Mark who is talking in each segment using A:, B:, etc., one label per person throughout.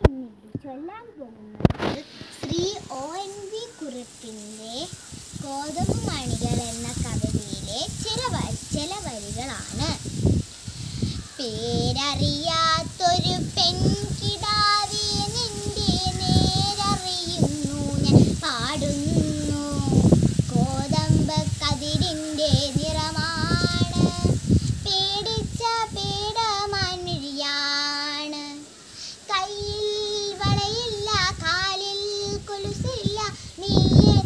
A: ഇന്നിവിടെ ചൊല്ലാൻ പോകുന്നത് ശ്രീ ഒ എൻ വി കുറിപ്പിൻ്റെ ഗോതമ്പ് മണികൾ എന്ന കവിതയിലെ ചില വരി ചില വരികളാണ് പേരറിയാത്തൊരു പെൺകിടാവേ നിന്റെ നേരറിയുന്നു ഞാൻ പാടുന്നു ഗോതമ്പ് കതിരിൻ്റെ നിറമാണ് പേടിച്ച പേടമാനിഴിയാണ് കയ്യിൽ വളയില്ല കാലിൽ കൊലുസില്ല നീയെ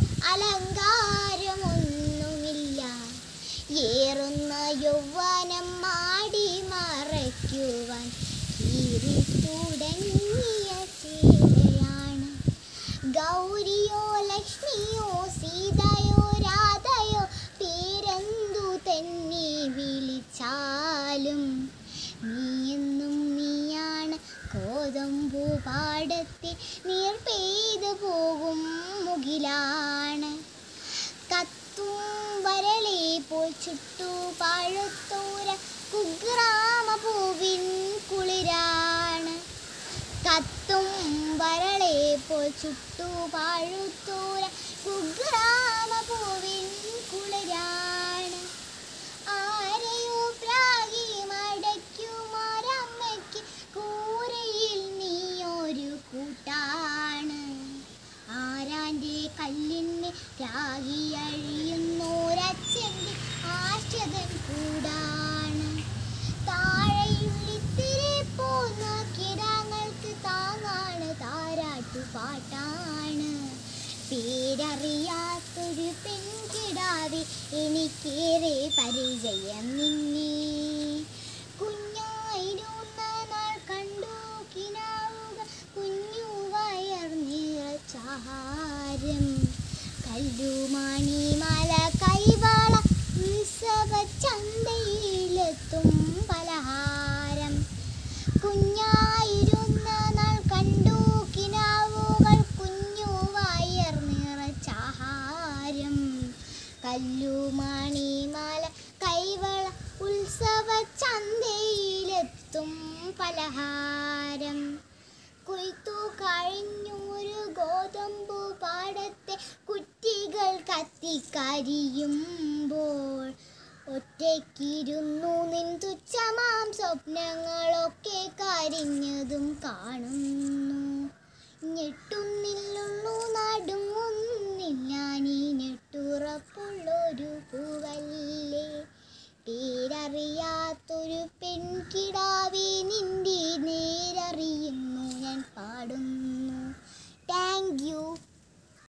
A: അലങ്കാരമൊന്നുമില്ല ഏറുന്ന യൗവനം മാടി മറയ്ക്കുവാൻ കീറി തുടങ്ങിയ ചേരയാണ് ഗൗരിയോ ലക്ഷ്മിയോ സീതയോ രാധയോ പേരെന്തു തന്നെ വിളിച്ചാലും നീയെന്നും നീയാണ് കോതമ്പു പാടത്തെ നീർ പെയ്തു പോകും മുകിലാണ് കത്തും വരളെ പോൽ ചുട്ടു പഴുത്തൂര കുഗ്രാമ പൂവിൻ കുളിരാണ് കത്തും വരളെ പോൽ ചുട്ടു പഴുത്തൂര കുഗ്രാമ പൂവിൻ കുളിരാണ് ആരെയോ പ്രാഗി മടയ്ക്കുമാരമ്മയ്ക്ക് കൂരയിൽ നീയൊരു കൂട്ടാണ് ആരാൻ്റെ കല്ലിന് രാഗി അഴിയുന്നോരച്ഛൻ്റെ ആശകൻ കൂടാണ് താഴെയുള്ളിത്തിരി പോന്ന കിടാങ്ങൾക്ക് താങ്ങാണ് താരാട്ടു പാട്ടാണ് പേരറിയാത്തൊരു പെൺകിടാവെ എനിക്കേറെ പരിചയം നിന്നെ കുഞ്ഞായിരുന്ന നാൾ കണ്ടു കിനാവുക കുഞ്ഞു വയർ നിറച്ചാഹാരം കല്ലുമണി മല കൈവള ഉത്സവ ചന്തയിലെത്തും പലഹാരം കുഞ്ഞായിരുന്ന നാൾ കണ്ടു കിനാവുകൾ കുഞ്ഞു വയർ നിറച്ചാഹാരം കല്ലുമണി മല കൈവള ഉത്സവ ചന്തയിലെത്തും പലഹാരം കൊയ്ത്തു കഴിഞ്ഞൊരു ഗോതമ്പു പാടത്തെ കുറ്റികൾ കത്തിക്കരിയുമ്പോൾ ഒറ്റയ്ക്കിരുന്നു നിൻ തുച്ഛമാം സ്വപ്നങ്ങളൊക്കെ കരിഞ്ഞതും കാണുന്നു ഞെട്ടുന്നില്ലുള്ളൂ നടുങ്ങുന്നില്ല നീ ഞെട്ടുറപ്പുള്ളൊരു പൂവല്ലേ പേരറിയാത്തൊരു പെൺകിടാവേ നിന്റെ നേരറിയുന്നു ഞാൻ പാടുന്നു